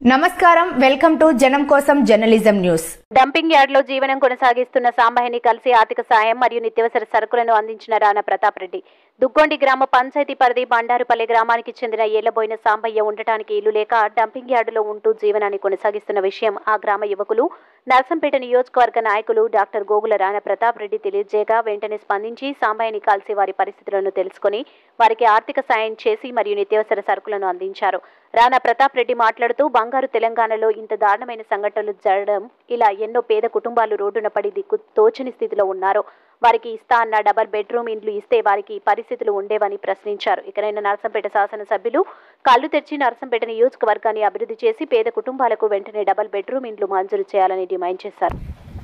నమస్కారం welcome to జనం కోసం జర్నలిజం న్యూస్ డంపింగ్ యార్డ్ లో జీవనం కొనసాగిస్తున్న సాంబహిని కలిసి ఆర్థిక సాయం మరియు నిత్యావసర సరుకులను అందించిన రాణా ప్రతాప్ రెడ్డి దుగ్గొండి గ్రామ పంచాయతీ పరిధి బండారుపల్లి గ్రామానికి చెందిన ఏళ్లబోయిన సాంబయ్య ఉండటానికి ఇల్లు లేక డంపింగ్ యార్డులో ఉంటూ జీవనాన్ని కొనసాగిస్తున్న విషయం ఆ గ్రామ యువకులు నర్సంపేట నియోజకవర్గ నాయకులు డాక్టర్ గోగుల రాణా ప్రతాప్ రెడ్డి తెలియజేయగా వెంటనే స్పందించి సాంబయ్యని కలిసి వారి పరిస్థితులను తెలుసుకుని వారికి ఆర్థిక సాయం చేసి మరియు నిత్యావసర సరుకులను అందించారు రాణా ప్రతాప్ రెడ్డి మాట్లాడుతూ బంగారు తెలంగాణలో ఇంత దారుణమైన సంఘటనలు జరగడం ఇలా ఎన్నో పేద కుటుంబాలు రోడ్డున పడి దిక్కు తోచని స్థితిలో ఉన్నారు వారికి ఇస్తా అన్న డబల్ బెడ్రూమ్ ఇండ్లు ఇస్తే వారికి ఈ పరిస్థితులు ఉండేవని ప్రశ్నించారు ఇకనైనా నర్సంపేట శాసనసభ్యులు కళ్ళు తెరిచి నర్సంపేట నియోజకవర్గాన్ని అభివృద్ధి చేసి పేద కుటుంబాలకు వెంటనే డబల్ బెడ్రూమ్ ఇండ్లు మంజూరు చేయాలని డిమాండ్ చేశారు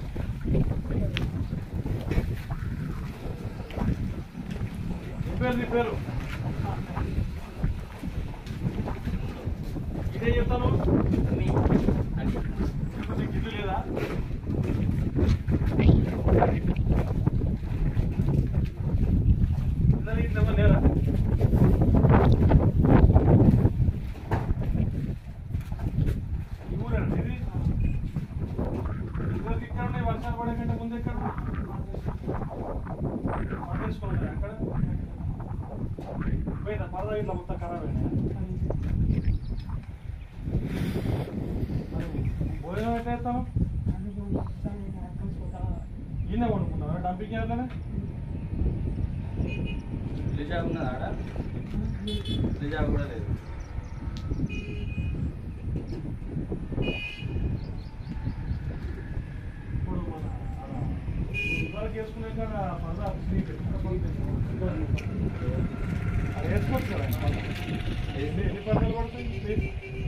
పేరు నీ పేరు ఇదే చెప్తాను నీకు ఇల్లు లేదా పిల్లలకి ఇంట్లో ఎవరు లేరా ఈ ఊరేనా ఇది ఇదివరకు ఇక్కడ ఉన్నాయి వర్షాలు పడే కంటే ముందు ఎక్కడ పండించుకున్నారా అక్కడ పోయిందా పరదా ఇట్లా మొత్తం ఖరాబ్ అయినా భోజనం ఎట్లా చేస్తాను ఈయన కొనుక్కున్నావా డంపింగ్ చేయాలనే రిజా ఉన్నదా ఆడ రిజా కూడా లేదు ఇప్పుడు మన ఇవాళ వేసుకునే కాడ పరదా స్లీప్ అది వేసుకోవచ్చు కదా పరదా. ఎన్ని ఎన్ని పరదాలు పడతాయి స్లీప్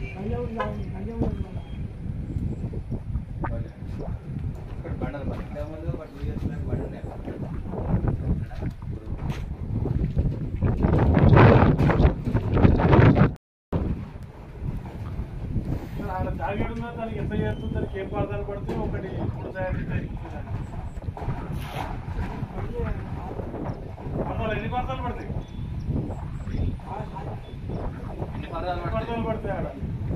ఇక్కడ బండలు పడి ఇంతకుముందు ఒక టూ ఇయర్స్ బ్యాక్ బండి ఉన్నాయి ఆయన తాగేడు ఉన్నా దానికి ఎంత చేస్తుంది దానికి ఏం పదార్థాలు పడితే ఒకటి మూడు తయారు చేస్తే పర్వాలేదు ఎన్ని పదార్థాలు పడతాయి ఎన్ని పదాలు ఎన్ని పదార్థాలు పడతాయి ఆడ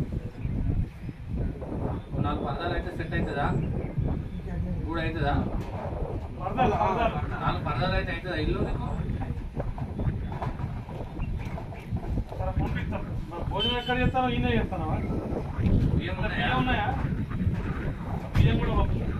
నాలుగు పదాలు అయితే సెట్ అవుతుందా మూడు అవుతుందా పరదాలు పరదాలు నాలుగు పదాలు అయితే అవుతుందా ఇల్లు నీకు సరే పంపిస్తాం మరి భోజనం ఎక్కడ చేస్తానో ఈయన చేస్తానా బియ్యం ఉన్నాయా బియ్యం ఉన్నాయా బియ్యం కూడా పంపిస్తాం